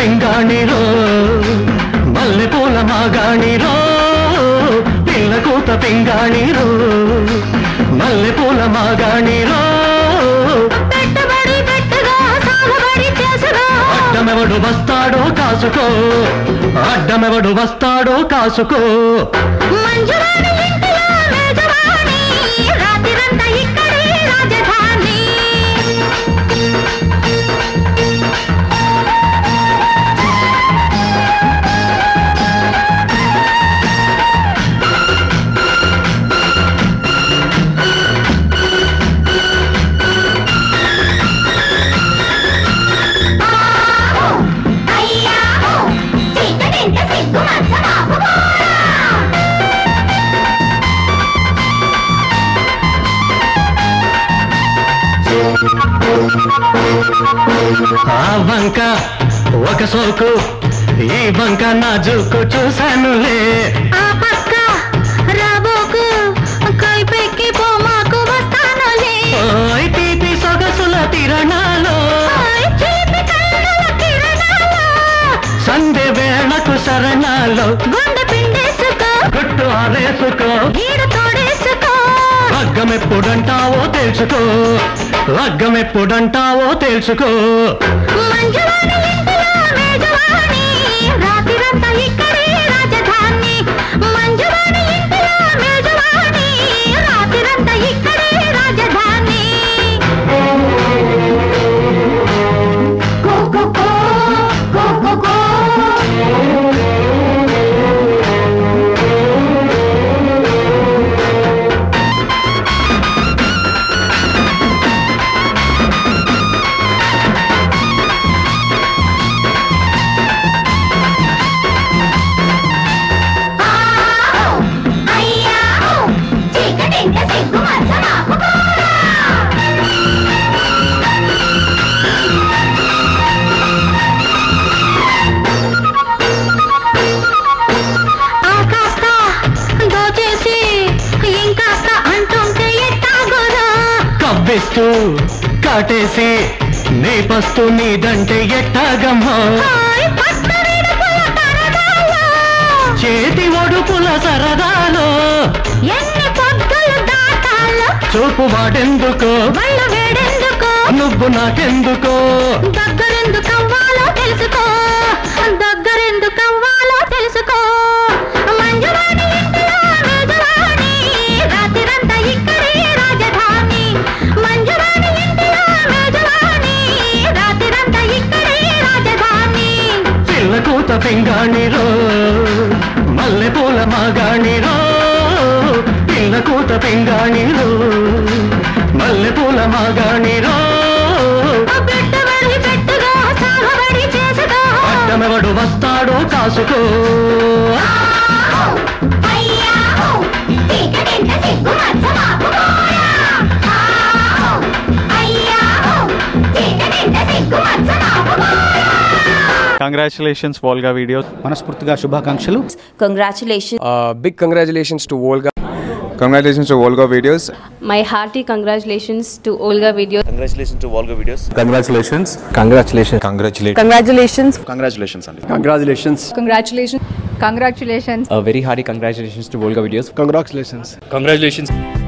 పింగాణిరో మల్లెపూల మాగాణిరో పిల్ల కూత పింగాణిరో మల్లెపూల మాగాణిరో పెట్టుబడి పెట్టుగా సాగుబడి చేసుగా అడ్డమెవడు వస్తాడో కాసుకో అడ్డమెవడు వస్తాడో కాసుకో మంజువాణి ఇంటిలో మేజవాణి రాత్రిరంతా ఇక్కడే రాజధాని అయ్యాహో చీకటింట సిగ్గు మచ్చ ఆ వంక ఒక సోకు ఈ వంక నా జూకు చూశానులే ఆ పక్క రాబోకు కైపెక్కి పోమాకు వస్తానులే ఓయ్ తీపి సొగసుల తిరణాలో ఓయ్ చిలిపి కన్నుల కిరణాలు సంధ్య వేళకు శరణాలో గుండె పిండేసుకో గుట్టు ఆరేసుకో గీడు తోడేసుకో లగ్గమెప్పుడంటావో తెలుసుకో లగ్గమెప్పుడంటావో తెలుసుకో మంజువాణి ఇంటిలో మేజవాణి రాత్రిరంతా ఇక్కడే రాజధాని మంజువాణి ఇంటిలో మేజవాణి రాత్రిరంతా ఇక్కడే రాజధాని కో కో కో కో కో కో అయ్యాహో చీకటింట సిగ్గు మచ్చ నాకు ఆ కాస్త దోచేసి ఇంకాస్త అంటుంటే ఎట్టాగోరా కవ్విస్తూ కాటేసి నీ పస్తు నీదంటే ఎట్టాగమ్మో హాయ్ పట్ట విడుపుల తరగాలో చేతి ఒడుపుల సరదాలో ఎన్ని పొద్దులు దాటాలో చూపు వాడెందుకో వళ్ళు వేడెందుకో నువ్వు నాకెందుకో దగ్గరెందుకు అవ్వాలో తెలుసుకో దగ్గరెందుకు అవ్వాలో తెలుసుకో మంజువాణి ఇంటిలో మేజవాణి రాత్రిరంతా ఇక్కడే రాజధాని మంజువాణి ఇంటిలో మేజవాణి రాత్రిరంతా ఇక్కడే రాజధాని పిల్ల కూత పింగాణిరో మల్లెపూల మాగాణిరో పిల్ల కూత పింగాణిరో మల్లెపూల మాగాణిరో పెట్టుబడి పెట్టుగా సాగుబడి చేసుకో అడ్డమెవడు వస్తాడో కాసుకో అయ్యాహో చీకటింట సిగ్గు మచ్చ మాకు అయ్యాహో చీకటింట సిగ్గు మచ్చ మాకు కంగ్రాచులేషన్స్ వాల్గా వీడియోస్ మనస్ఫూర్తిగా శుభాకాంక్షలు Congratulations. Uh, big congratulations to Volga. Congratulations to Volga Videos. My hearty congratulations to Olga Video. Congratulations to Volga Videos. Congratulations. Congratulations. Congratulate. Congratulations. Congratulations అండి Congratulations. Congratulations. Congratulations. A very hearty congratulations to Volga Videos. Congratulations. Congratulations.